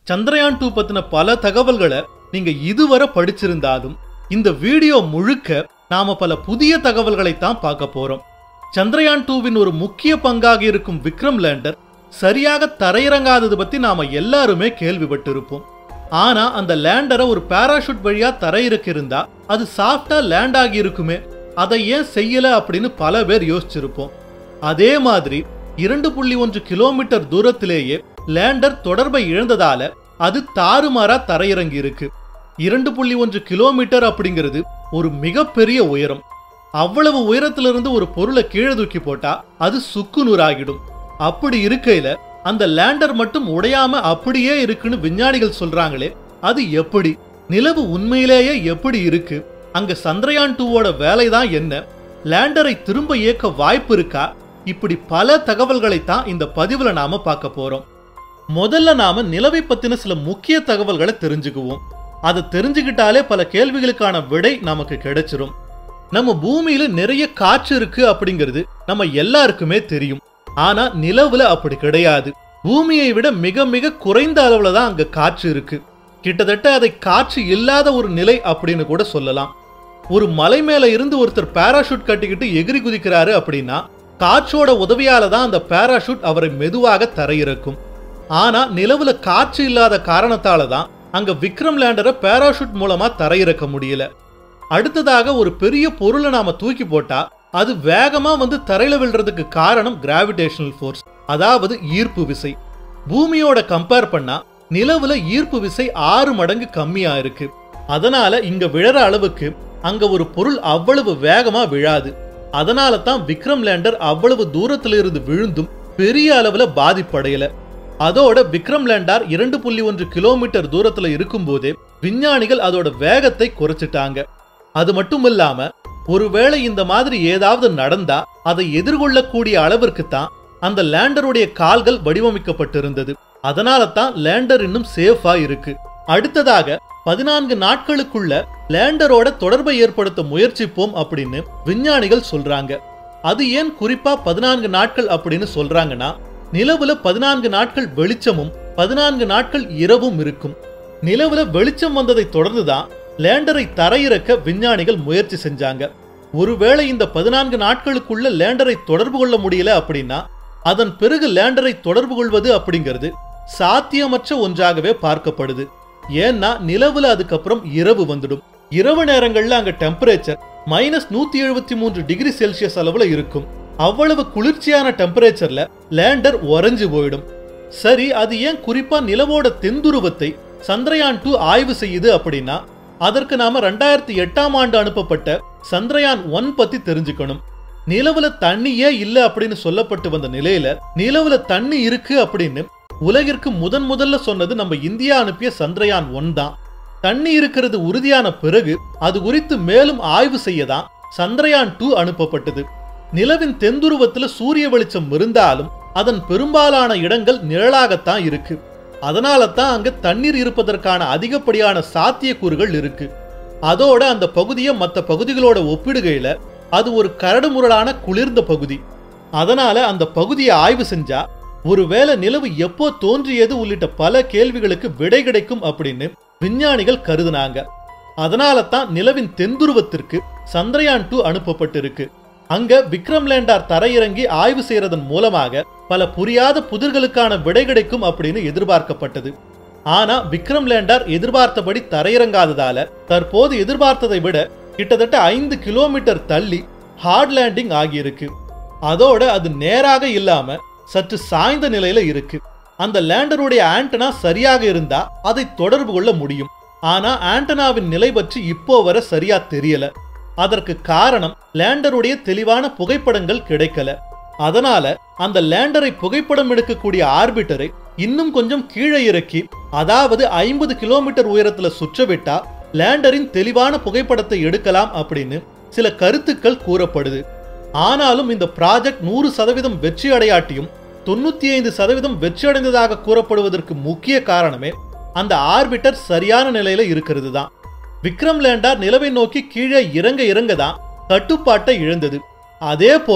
Chandrayaan two பத்தின பல தகவல்களை நீங்க இதுவரை படிச்சிருந்தாலும் இந்த வீடியோ முழுக்க நாம பல புதிய தகவல்களை தான் பார்க்க போறோம் சந்திரயான் டூவின் ஒரு முக்கிய பங்காக இருக்கும் விக்ரம் லேண்டர் சரியாக தரையிறங்காதது பத்தி நாம எல்லாருமே கேள்விப்பட்டிருப்போம் ஆனா அந்த லேண்டரை ஒரு பாராஷூட் வழியா தரையிறக்கி இருந்தா அது சாஃப்டா லேண்ட் ஆகி இருக்குமே அதை ஏன் செய்யல அப்படின்னு பல பேர் யோசிச்சிருப்போம் அதே மாதிரி இரண்டு புள்ளி ஒன்று கிலோமீட்டர் தூரத்திலேயே லேண்டர் தொடர்பை இழந்ததால அது தாறுமாறா தரையிறங்கி இருக்கு இரண்டு புள்ளி ஒன்று கிலோமீட்டர் அப்படிங்கிறது ஒரு மிகப்பெரிய உயரம் அவ்வளவு உயரத்திலிருந்து ஒரு பொருளை கீழே தூக்கி போட்டா அது சுக்கு நூறாகிடும் அப்படி இருக்கையில அந்த லேண்டர் மட்டும் உடையாம அப்படியே இருக்குன்னு விஞ்ஞானிகள் சொல்றாங்களே அது எப்படி நிலவு உண்மையிலேயே எப்படி இருக்கு அங்க சந்திரயான் டூவோட வேலை தான் என்ன லேண்டரை திரும்ப இயக்க வாய்ப்பு இருக்கா இப்படி பல தகவல்களை தான் இந்த பதிவுல நாம பார்க்க போறோம் முதல்ல நாம நிலவை பத்தின சில முக்கிய தகவல்களை தெரிஞ்சுக்குவோம் அதை தெரிஞ்சுக்கிட்டாலே பல கேள்விகளுக்கான விடை நமக்கு கிடைச்சிரும் நம்ம பூமியில நிறைய காற்று இருக்கு அப்படிங்கிறது நம்ம எல்லாருக்குமே தெரியும் ஆனா நிலவுல அப்படி கிடையாது பூமியை விட மிக மிக குறைந்த அளவுல தான் அங்க காற்று இருக்கு கிட்டத்தட்ட அதை காற்று இல்லாத ஒரு நிலை அப்படின்னு கூட சொல்லலாம் ஒரு மலை மேல இருந்து ஒருத்தர் பாராஷூட் கட்டிக்கிட்டு எகிரி குதிக்கிறாரு அப்படின்னா காற்றோட உதவியால தான் அந்த பாராஷூட் அவரை மெதுவாக தரையிறக்கும் ஆனா நிலவுல காற்று இல்லாத காரணத்தால தான் அங்க விக்ரம் லேண்டரை பாராஷூட் மூலமா தரையிறக்க முடியல அடுத்ததாக ஒரு பெரிய பொருளை நாம தூக்கி போட்டா அது வேகமா வந்து தரையில விழுறதுக்கு காரணம் கிராவிடேஷனல் ஃபோர்ஸ் அதாவது ஈர்ப்பு விசை பூமியோட கம்பேர் பண்ணா நிலவுல ஈர்ப்பு விசை ஆறு மடங்கு கம்மியா இருக்கு அதனால இங்க விழற அளவுக்கு அங்க ஒரு பொருள் அவ்வளவு வேகமா விழாது அதனால தான் விக்ரம் லேண்டர் அவ்வளவு தூரத்துல இருந்து விழுந்தும் பெரிய அளவுல பாதிப்படையல அதோட விக்ரம் லேண்டர் இரண்டு புள்ளி ஒன்று கிலோமீட்டர் தூரத்துல இருக்கும்போதே விஞ்ஞானிகள் அதோட வேகத்தை குறைச்சிட்டாங்க அது மட்டும் இல்லாம ஒருவேளை இந்த மாதிரி ஏதாவது நடந்தா அதை எதிர்கொள்ளக்கூடிய அளவிற்கு தான் அந்த லேண்டருடைய கால்கள் வடிவமைக்கப்பட்டிருந்தது அதனால தான் லேண்டர் இன்னும் சேஃபா இருக்கு அடுத்ததாக பதினான்கு நாட்களுக்குள்ள லேண்டரோட தொடர்பை ஏற்படுத்த முயற்சிப்போம் அப்படின்னு விஞ்ஞானிகள் சொல்றாங்க அது ஏன் குறிப்பா பதினான்கு நாட்கள் அப்படின்னு சொல்றாங்கன்னா நிலவுல பதினான்கு நாட்கள் வெளிச்சமும் பதினான்கு நாட்கள் இரவும் இருக்கும் நிலவுல வெளிச்சம் வந்ததை தொடர்ந்துதான் லேண்டரை தரையிறக்க விஞ்ஞானிகள் முயற்சி செஞ்சாங்க ஒருவேளை இந்த பதினான்கு நாட்களுக்குள்ள லேண்டரை தொடர்பு கொள்ள முடியல அப்படின்னா அதன் பிறகு லேண்டரை தொடர்பு கொள்வது அப்படிங்கிறது சாத்தியமற்ற ஒன்றாகவே பார்க்கப்படுது ஏன்னா நிலவுல அதுக்கப்புறம் இரவு வந்துடும் இரவு நேரங்கள்ல அங்க டெம்பரேச்சர் மைனஸ் நூத்தி எழுபத்தி மூன்று டிகிரி செல்சியஸ் அளவுல இருக்கும் அவ்வளவு குளிர்ச்சியான டெம்பரேச்சர்ல லேண்டர் உறைஞ்சு போயிடும் சரி அது ஏன் குறிப்பா நிலவோட தென்துருவத்தை சந்திரயான் டூ ஆய்வு செய்யுது அப்படின்னா அதற்கு நாம ரெண்டாயிரத்தி எட்டாம் ஆண்டு அனுப்பப்பட்ட சந்திரயான் ஒன் பத்தி தெரிஞ்சுக்கணும் நிலவுல தண்ணியே இல்ல அப்படின்னு சொல்லப்பட்டு வந்த நிலையில நிலவுல தண்ணி இருக்கு அப்படின்னு உலகிற்கு முதன் முதல்ல சொன்னது நம்ம இந்தியா அனுப்பிய சந்திரயான் ஒன் தான் தண்ணி இருக்கிறது உறுதியான பிறகு அது குறித்து மேலும் ஆய்வு செய்ய தான் சந்திரயான் டூ அனுப்பப்பட்டது நிலவின் தென்துருவத்துல சூரிய வெளிச்சம் இருந்தாலும் அதன் பெரும்பாலான இடங்கள் நிழலாகத்தான் இருக்கு அதனால தான் அங்க தண்ணீர் இருப்பதற்கான அதிகப்படியான சாத்தியக்கூறுகள் இருக்கு அதோட அந்த பகுதியை மற்ற பகுதிகளோட ஒப்பிடுகையில அது ஒரு கரடுமுரடான குளிர்ந்த பகுதி அதனால அந்த பகுதியை ஆய்வு செஞ்சா ஒருவேளை நிலவு எப்போ தோன்றியது உள்ளிட்ட பல கேள்விகளுக்கு விடை கிடைக்கும் அப்படின்னு விஞ்ஞானிகள் கருதுனாங்க அதனால தான் நிலவின் தென்துருவத்திற்கு சந்திரயான் டூ அனுப்பப்பட்டிருக்கு அங்க விக்ரம் லேண்டார் தரையிறங்கி ஆய்வு செய்யறதன் மூலமாக பல புரியாத புதிர்களுக்கான விடை கிடைக்கும் அப்படின்னு எதிர்பார்க்கப்பட்டது ஆனா விக்ரம் லேண்டார் எதிர்பார்த்தபடி தரையிறங்காததால தற்போது எதிர்பார்த்ததை விட கிட்டத்தட்ட ஐந்து கிலோமீட்டர் தள்ளி ஹார்ட் லேண்டிங் ஆகியிருக்கு அதோட அது நேராக இல்லாம சற்று சாய்ந்த நிலையில இருக்கு அந்த லேண்டருடைய ஆண்டனா சரியாக இருந்தா அதை தொடர்பு கொள்ள முடியும் ஆனா ஆண்டனாவின் நிலை பற்றி இப்போ வர சரியா தெரியல அதற்கு காரணம் லேண்டருடைய தெளிவான புகைப்படங்கள் கிடைக்கல அதனால அந்த லேண்டரை புகைப்படம் எடுக்கக்கூடிய ஆர்பிட்டரை இன்னும் கொஞ்சம் கீழே இறக்கி அதாவது ஐம்பது கிலோமீட்டர் உயரத்துல சுற்றவிட்டா லேண்டரின் தெளிவான புகைப்படத்தை எடுக்கலாம் அப்படின்னு சில கருத்துக்கள் கூறப்படுது ஆனாலும் இந்த ப்ராஜெக்ட் நூறு சதவீதம் வெற்றி அடையாட்டியும் தொண்ணூத்தி ஐந்து சதவீதம் வெற்றி அடைந்ததாக கூறப்படுவதற்கு முக்கிய காரணமே அந்த ஆர்பிட்டர் சரியான நிலையில இருக்கிறது தான் விக்ரம் லேண்டர் நிலவை நோக்கி கீழே இறங்க இறங்க தான் கட்டுப்பாட்டை இழந்தது அதே போல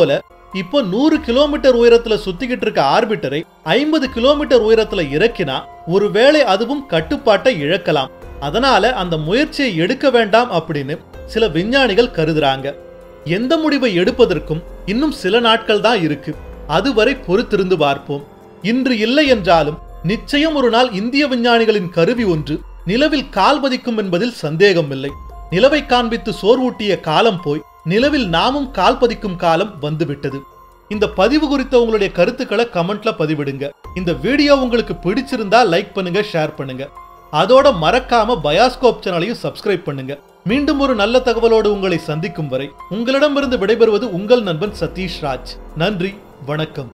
இப்போ நூறு கிலோமீட்டர் உயரத்துல சுத்திக்கிட்டு இருக்க ஆர்பிட்டரை ஐம்பது கிலோமீட்டர் உயரத்துல இறக்கினா ஒருவேளை அதுவும் கட்டுப்பாட்டை இழக்கலாம் அதனால அந்த முயற்சியை எடுக்க வேண்டாம் அப்படின்னு சில விஞ்ஞானிகள் கருதுறாங்க எந்த முடிவை எடுப்பதற்கும் இன்னும் சில நாட்கள் தான் இருக்கு அதுவரை பொறுத்திருந்து பார்ப்போம் இன்று இல்லை என்றாலும் நிச்சயம் ஒரு நாள் இந்திய விஞ்ஞானிகளின் கருவி ஒன்று நிலவில் கால் பதிக்கும் என்பதில் சந்தேகமில்லை நிலவை காண்பித்து சோர்வூட்டிய காலம் போய் நிலவில் நாமும் கால் பதிக்கும் காலம் வந்துவிட்டது இந்த பதிவு குறித்த உங்களுடைய கருத்துக்களை கமெண்ட்ல பதிவிடுங்க இந்த வீடியோ உங்களுக்கு பிடிச்சிருந்தா லைக் பண்ணுங்க ஷேர் பண்ணுங்க அதோட மறக்காம பயாஸ்கோப் சேனலையும் சப்ஸ்கிரைப் பண்ணுங்க மீண்டும் ஒரு நல்ல தகவலோடு உங்களை சந்திக்கும் வரை உங்களிடமிருந்து விடைபெறுவது உங்கள் நண்பன் சதீஷ் ராஜ் நன்றி வணக்கம்